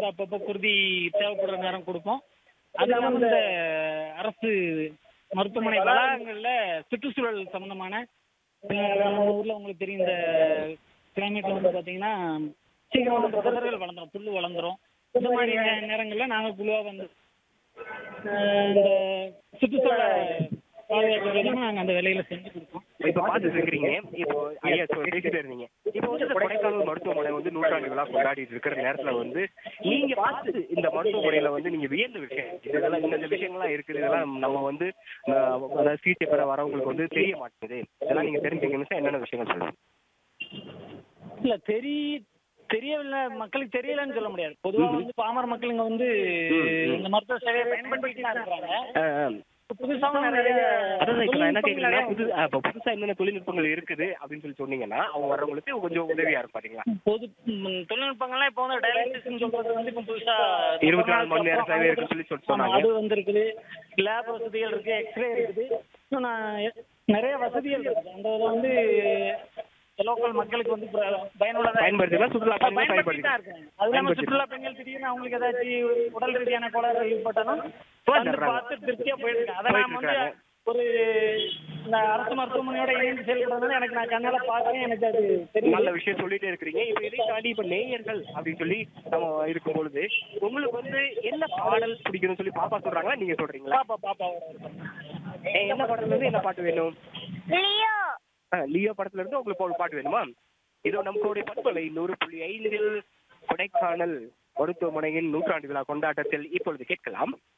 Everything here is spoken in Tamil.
வந்து அப்பப்போ குருதி தேவைப்படுற நேரம் கொடுப்போம் அது இல்லாமல் இந்த அரசு மருத்துவமனை வளாகங்கள்ல சுற்றுச்சூழல் சம்பந்தமான அஹ், நம்ம ஊர்ல உங்களுக்கு தெரியும் இந்த கிளைமேட்ல வந்து பாத்தீங்கன்னா சீக்கிரம் வந்து புதர்கள் வளர்ந்துரும் புல்லு வளர்ந்துரும் இந்த மாதிரி நே- நேரங்கள்ல நாங்க குழுவா வந்து அஹ், இந்த சுற்றுச்சூழலை பாதுகாக்கிற விதமா நாங்க அந்த வேலையில செஞ்சு கொடுப்போம் இப்ப பாத்துட்டு இருக்கிறீங்க இப்போ ஐயா சொ- பேசிட்டே இருந்தீங்க இப்போ வந்து இந்த கொடைக்கானல் மருத்துவமனை வந்து நூற்றாண்டு விழா கொண்டாடிட்டு இருக்கிற நேரத்துல வந்து நீங்க பார்த்து இந்த மருத்துவமனையில வந்து நீங்க வியந்த விஷயம் இதெல்லாம் இந்த இந்த விஷயங்கள்லாம் இருக்குது இதெல்லாம் நம்ம வந்து அஹ், அதாவது சிகிச்சை பெற வரவங்களுக்கு வந்து தெரிய மாட்டேங்குது இதெல்லாம் நீங்க தெரிஞ்சுக்கணும்னு என்னென்ன விஷயங்கள் சொல்லுங்க இல்ல தெரிய தெரியவில்லை மக்களுக்கு தெரியலன்னு சொல்ல முடியாது பொதுவா வந்து பாமர மக்கள் இங்க வந்து இந்த மருத்துவ சேவையை பயன்படுத்திட்டு தான் இருக்கிறாங்க அஹ், அஹ். புதுசாவும் நிறைய அதான் இப்ப நான் என்ன கேக்குறேன்னா தொழில்நுட்பங்கள் புது அஹ், இப்ப புதுசா என்னென்ன தொழில்நுட்பங்கள் இருக்குது அப்படின்னு சொல்லி சொன்னீங்கன்னா அவங்க வர்றவங்களுக்கு கொஞ்சம் உதவியா இருக்கும் பாத்தீங்களா பொது ம், தொழில்நுட்பங்கள்லாம் இப்போ வந்து டயாலிசிஸ் சொல்றது வந்து இப்போ புதுசா இருபத்தி நாலு மணி நேரம் சேவை இருக்குன்னு சொல்லி சொல்லிட்டு ஆமா, சொன்னாங்க அது வந்திருக்குது லேப் வசதிகள் இருக்கு எக்ஸ்ரே இருக்குது இன்னும் நான் எ- நிறைய வசதிகள் இருக்கு அந்த இதில் வந்து லோக்கல் மக்களுக்கு வந்து பிர- பயனுள்ளதா பயன்படுத்திக்கலாம், சுற்றுலா பயணிகள் பயன்படுத்தி தான் பயன்படுத்திக்கலாம். இருக்காங்க அது இல்லாம பயன்படுத்தி- சுற்றுலா பயணிகள் திடீர்னு அவங்களுக்கு ஏதாச்சும் உடல் ரீதியான கோளாறு ஏற்பட்டாலும் வந்து வந்துடுறாங்க. பார்த்து திருப்தியா போயிருக்காங்க அதை போயிட்டு நாம வந்து இருக்காங்க. ஒரு இந்த அரசு மருத்துவமனையோட இணைந்து செயல்படுறது எனக்கு நான் கண்ணால பார்க்கறேன் எனக்கு அது தெரியும் நல்ல விஷயம் சொல்லிட்டே இருக்கிறீங்க இப்ப இதை தாண்டி இப்ப நேயர்கள் அப்படின்னு சொல்லி நம்ம இருக்கும் பொழுது உங்களுக்கு வந்து என்ன பாடல் பிடிக்கும்னு சொல்லி பாப்பா சொல்றாங்களா நீங்க சொல்றீங்களா பாப்பா பாப்பாவோட ஏ, என்ன படத்துல இருந்து என்ன பாட்டு வேணும் லியோ ஆ, லியோ படத்துல இருந்து உங்களுக்கு ஒரு பாட்டு வேணுமா இதோ நம்மளுடைய பண்பலை நூறு புள்ளி ஐந்தில் கொடைக்கானல் மருத்துவமனையின் நூற்றாண்டு விழா கொண்டாட்டத்தில் இப்பொழுது கேட்கலாம்